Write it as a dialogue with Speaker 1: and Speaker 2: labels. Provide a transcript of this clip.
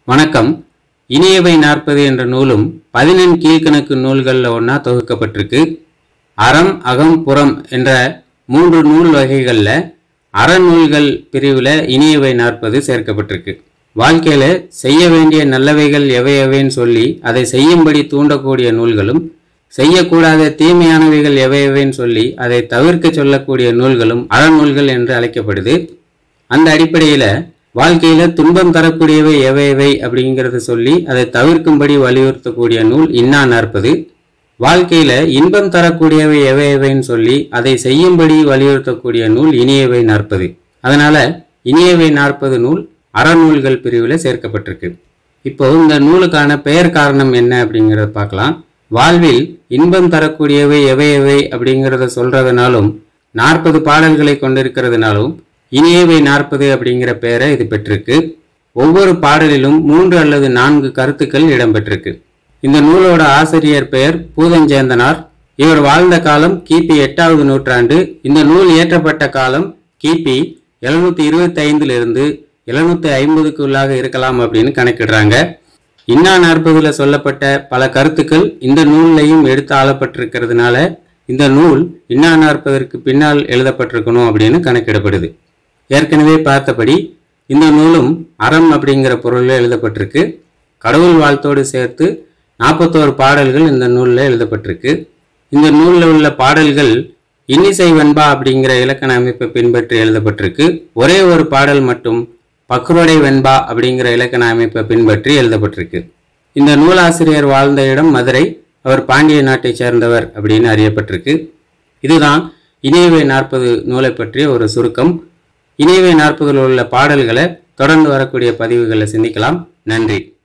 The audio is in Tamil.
Speaker 1: வணக்கம் இனியவை நாற்பது என்ற நூலும் பதினெண் கீழ்க்கணக்கு நூல்களில் ஒன்றா தொகுக்கப்பட்டிருக்கு அறம் அகம் புறம் என்ற மூன்று நூல் வகைகளில் அறநூல்கள் பிரிவில் இனியவை நாற்பது சேர்க்கப்பட்டிருக்கு வாழ்க்கையில் செய்ய வேண்டிய நல்லவைகள் எவை எவைன்னு சொல்லி அதை செய்யும்படி தூண்டக்கூடிய நூல்களும் செய்யக்கூடாத தீமையானவைகள் எவை எவைன்னு சொல்லி அதை தவிர்க்க சொல்லக்கூடிய நூல்களும் அறநூல்கள் என்று அழைக்கப்படுது அந்த அடிப்படையில் வாழ்க்கையில் துன்பம் தரக்கூடியவை எவை எவை அப்படிங்கிறத சொல்லி அதை தவிர்க்கும்படி வலியுறுத்தக்கூடிய நூல் இன்னா நாற்பது வாழ்க்கையில் இன்பம் தரக்கூடியவை எவை எவைன்னு சொல்லி அதை செய்யும்படி வலியுறுத்தக்கூடிய நூல் இனியவை நாற்பது அதனால் இனியவை நாற்பது நூல் அறநூல்கள் பிரிவில் சேர்க்கப்பட்டிருக்கு இப்போ இந்த நூலுக்கான பெயர் காரணம் என்ன அப்படிங்கிறத பார்க்கலாம் வாழ்வில் இன்பம் தரக்கூடியவை எவை எவை அப்படிங்கிறத சொல்றதுனாலும் நாற்பது பாடல்களை கொண்டிருக்கிறதுனாலும் இனியவை நாற்பது அப்படிங்கிற பெயரை இது பெற்றிருக்கு ஒவ்வொரு பாடலிலும் மூன்று அல்லது நான்கு கருத்துக்கள் இடம்பெற்றிருக்கு இந்த நூலோட ஆசிரியர் பெயர் பூதஞ்சேந்தனார் இவர் வாழ்ந்த காலம் கிபி எட்டாவது நூற்றாண்டு இந்த நூல் இயற்றப்பட்ட காலம் கிபி எழுநூத்தி இருபத்தி ஐந்திலிருந்து எழுநூத்தி ஐம்பதுக்குள்ளாக இருக்கலாம் அப்படின்னு கணக்கிடுறாங்க இன்னா நாற்பதுல சொல்லப்பட்ட பல கருத்துக்கள் இந்த நூல்லையும் எடுத்து ஆளப்பட்டிருக்கிறதுனால இந்த நூல் இன்னா நாற்பதற்கு பின்னால் எழுதப்பட்டிருக்கணும் அப்படின்னு கணக்கிடப்படுது ஏற்கனவே பார்த்தபடி இந்த நூலும் அறம் அப்படிங்கிற பொருளில் எழுதப்பட்டிருக்கு கடவுள் வாழ்த்தோடு சேர்த்து நாற்பத்தோரு பாடல்கள் இந்த நூலில் எழுதப்பட்டிருக்கு இந்த நூலில் உள்ள பாடல்கள் இன்னிசை வெண்பா அப்படிங்கிற இலக்கண அமைப்பை பின்பற்றி எழுதப்பட்டிருக்கு ஒரே ஒரு பாடல் மட்டும் பக்ரோடை வெண்பா அப்படிங்கிற இலக்கண அமைப்பை பின்பற்றி எழுதப்பட்டிருக்கு இந்த நூலாசிரியர் வாழ்ந்த இடம் மதுரை அவர் பாண்டிய நாட்டைச் சேர்ந்தவர் அப்படின்னு அறியப்பட்டிருக்கு இதுதான் இணையவை நாற்பது நூலை பற்றிய ஒரு சுருக்கம் இணையவை நாற்பதில் உள்ள பாடல்களை தொடர்ந்து வரக்கூடிய பதிவுகளை சிந்திக்கலாம் நன்றி